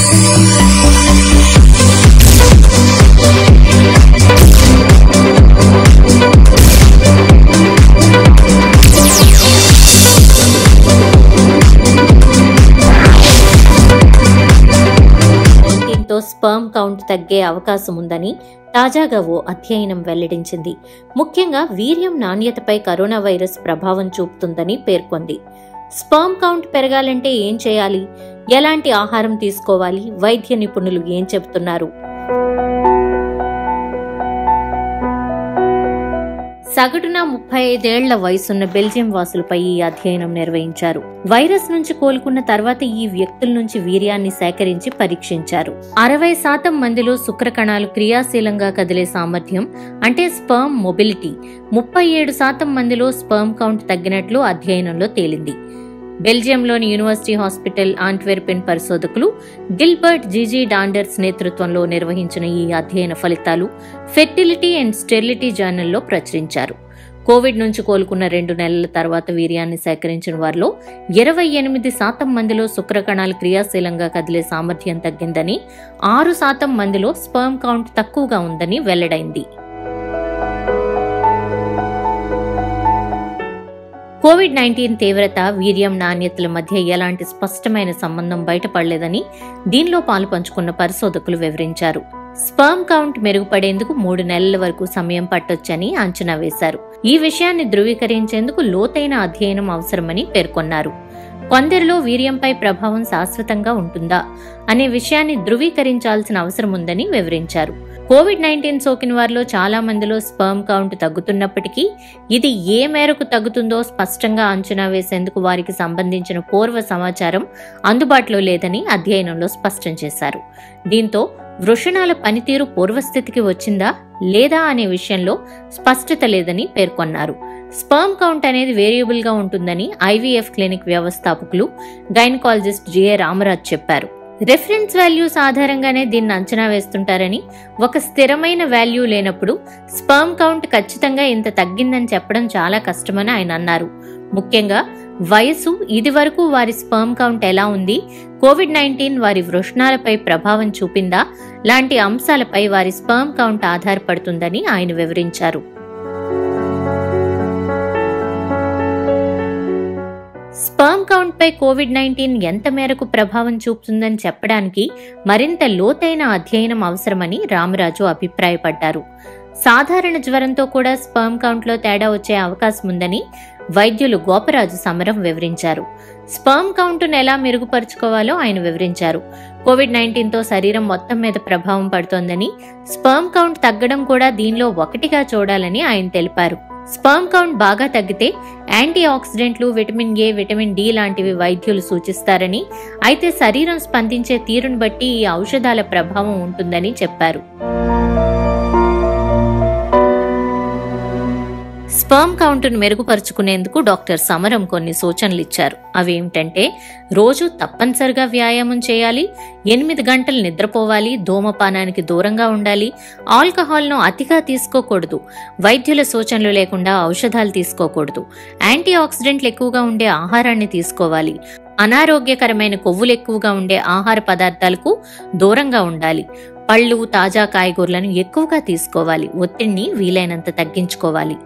దీంతో sperm count తగ్గే అవకాశం ఉందని తాజాగా ఓ అధ్యయనం వెల్లడించింది ముఖ్యంగా వీర్యం నాణ్యతపై కరోనా వైరస్ ప్రభావం చూపుతుందని పేర్కొంది స్పర్మ్ కౌంట్ పెరగాలంటే ఏం చేయాలి ఎలాంటి ఆహారం తీసుకోవాలి వైద్య నిపుణులు ఏం చెబుతున్నారు సగటున ముప్పై ఐదేళ్ల వయసున్న బెల్జియం వాసులపై ఈ అధ్యయనం నిర్వహించారు వైరస్ నుంచి కోలుకున్న తర్వాత ఈ వ్యక్తుల నుంచి వీర్యాన్ని సేకరించి పరీక్షించారు అరవై శాతం మందిలో శుక్రకణాలు క్రియాశీలంగా కదిలే సామర్థ్యం అంటే స్పర్మ్ మొబిలిటీ ముప్పై ఏడు శాతం మందిలో స్పర్మ్ కౌంట్ తగ్గినట్లు అధ్యయనంలో తేలింది బెల్జియంలోని యూనివర్సిటీ హాస్పిటల్ ఆంట్వెర్పెన్ పరిశోధకులు గిల్బర్ట్ జీజీ డాండర్స్ నేతృత్వంలో నిర్వహించిన ఈ అధ్యయన ఫలితాలు ఫెర్టిలిటీ అండ్ స్టెరిలిటీ జర్నల్లో ప్రచురించారు కోవిడ్ నుంచి కోలుకున్న రెండు నెలల తర్వాత వీర్యాన్ని సేకరించిన వారిలో ఇరవై ఎనిమిది శాతం మందిలో శుక్రకణాలు క్రియాశీలంగా కదిలే సామర్థ్యం తగ్గిందని ఆరు శాతం మందిలో స్పర్మ్ కౌంట్ తక్కువగా ఉందని వెల్లడైంది కోవిడ్ నైన్టీన్ తీవ్రత వీర్యం నాణ్యతల మధ్య ఎలాంటి స్పష్టమైన సంబంధం బయటపడలేదని దీనిలో పాలు పంచుకున్న పరిశోధకులు వివరించారు స్పర్మ్ కౌంట్ మెరుగుపడేందుకు మూడు నెలల వరకు సమయం పట్టొచ్చని అంచనా వేశారు ఈ విషయాన్ని ధృవీకరించేందుకు లోతైన అధ్యయనం అవసరమని పేర్కొన్నారు కొందరిలో వీర్యంపై ప్రభావం శాశ్వతంగా ఉంటుందా అనే విషయాన్ని ధృవీకరించాల్సిన అవసరం ఉందని వివరించారు కోవిడ్ నైన్టీన్ సోకిన వారిలో చాలా మందిలో స్పర్మ్ కౌంట్ తగ్గుతున్నప్పటికీ ఇది ఏ మేరకు తగ్గుతుందో స్పష్టంగా అంచనా వేసేందుకు వారికి సంబంధించిన పూర్వ సమాచారం అందుబాటులో లేదని అధ్యయనంలో స్పష్టం చేశారు దీంతో వృషణాల పనితీరు పూర్వస్థితికి వచ్చిందా లేదా అనే విషయంలో స్పష్టత లేదని పేర్కొన్నారు స్పర్మ్ కౌంట్ అనేది వేరియబుల్ గా ఉంటుందని ఐవీఎఫ్ క్లినిక్ వ్యవస్థాపకులు గైనకాలజిస్ట్ జిఏ రామరాజ్ చెప్పారు రిఫరెన్స్ వాల్యూస్ ఆధారంగానే దీన్ని అంచనా వేస్తుంటారని ఒక స్థిరమైన వాల్యూ లేనప్పుడు స్పర్మ్ కౌంట్ ఖచ్చితంగా ఇంత తగ్గిందని చెప్పడం చాలా కష్టమని ఆయన అన్నారు ముఖ్యంగా వయసు ఇది వరకు వారి స్పర్మ్ కౌంట్ ఎలా ఉంది కోవిడ్ నైన్టీన్ వారి వృషణాలపై ప్రభావం చూపిందా లాంటి అంశాలపై వారి స్పర్మ్ కౌంట్ ఆధారపడుతుందని ఆయన వివరించారు స్పర్మ్ కౌంట్ పై కోవిడ్ నైన్టీన్ ఎంత మేరకు ప్రభావం చూపుతుందని చెప్పడానికి మరింత లోతైన అధ్యయనం అవసరమని రామరాజు అభిప్రాయపడ్డారు సాధారణ జ్వరంతో కూడా స్పర్మ్ కౌంట్లో తేడా వచ్చే అవకాశం ఉందని వైద్యులు గోపరాజు సమరం వివరించారు స్పర్మ్ కౌంట్ను ఎలా మెరుగుపరుచుకోవాలో ఆయన వివరించారు కోవిడ్ నైన్టీన్తో శరీరం మొత్తం మీద ప్రభావం పడుతోందని స్పర్మ్ కౌంట్ తగ్గడం కూడా దీనిలో ఒకటిగా చూడాలని ఆయన తెలిపారు స్పర్మ్ కౌంట్ బాగా తగ్గితే యాంటీ ఆక్సిడెంట్లు విటమిన్ ఏ విటమిన్ డి లాంటివి వైద్యులు సూచిస్తారని అయితే శరీరం స్పందించే తీరును బట్టి ఈ ఔషధాల ప్రభావం ఉంటుందని చెప్పారు స్పర్మ్ కౌంట్ను మెరుగుపరుచుకునేందుకు డాక్టర్ సమరం కొన్ని సూచనలు ఇచ్చారు అవి ఏమిటంటే రోజు తప్పనిసరిగా వ్యాయామం చేయాలి ఎనిమిది గంటలు నిద్రపోవాలి ధూమపానానికి దూరంగా ఉండాలి ఆల్కహాల్ను అతిగా తీసుకోకూడదు వైద్యుల సూచనలు లేకుండా ఔషధాలు తీసుకోకూడదు యాంటీ ఆక్సిడెంట్లు ఎక్కువగా ఉండే ఆహారాన్ని తీసుకోవాలి అనారోగ్యకరమైన కొవ్వులు ఎక్కువగా ఉండే ఆహార పదార్థాలకు దూరంగా ఉండాలి పళ్ళు తాజా కాయగూరలను ఎక్కువగా తీసుకోవాలి ఒత్తిడిని వీలైనంత తగ్గించుకోవాలి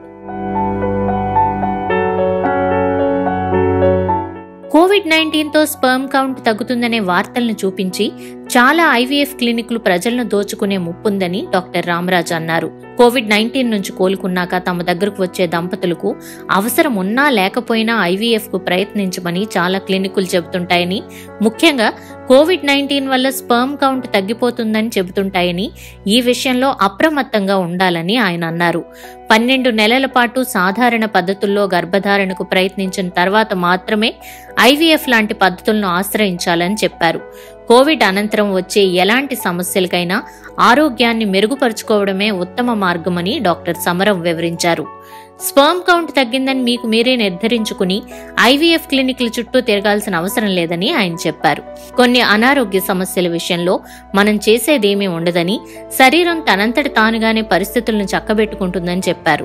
కోవిడ్ నైన్టీన్తో స్పర్మ్ కౌంట్ తగ్గుతుందనే వార్తలను చూపించి చాలా ఐవీఎఫ్ క్లినిక్లు ప్రజలను దోచుకునే ముప్పుందని డాక్టర్ రామరాజ్ అన్నారు కోవిడ్ నైన్టీన్ నుంచి కోలుకున్నాక తమ దగ్గరకు వచ్చే దంపతులకు అవసరం ఉన్నా లేకపోయినా ఐవీఎఫ్ కు ప్రయత్నించమని చాలా క్లినికులు చెబుతుంటాయని ముఖ్యంగా కోవిడ్ నైన్టీన్ వల్ల స్పర్మ్ కౌంట్ తగ్గిపోతుందని చెబుతుంటాయని ఈ విషయంలో అప్రమత్తంగా ఉండాలని ఆయన అన్నారు పన్నెండు నెలల పాటు సాధారణ పద్ధతుల్లో గర్భధారణకు ప్రయత్నించిన తర్వాత మాత్రమే ఐవీఎఫ్ లాంటి పద్ధతులను ఆశ్రయించాలని చెప్పారు కోవిడ్ అనంతరం వచ్చే ఎలాంటి సమస్యలకైనా ఆరోగ్యాన్ని మెరుగుపరుచుకోవడమే ఉత్తమ మార్గమని డాక్టర్ సమరం వివరించారు స్పర్మ్ కౌంట్ తగ్గిందని మీకు మీరే నిర్ధారించుకుని ఐవీఎఫ్ క్లినిక్ల చుట్టూ తిరగాల్సిన అవసరం లేదని ఆయన చెప్పారు కొన్ని అనారోగ్య సమస్యల విషయంలో మనం చేసేదేమీ ఉండదని శరీరం తనంతట తానుగానే పరిస్థితులను చక్కబెట్టుకుంటుందని చెప్పారు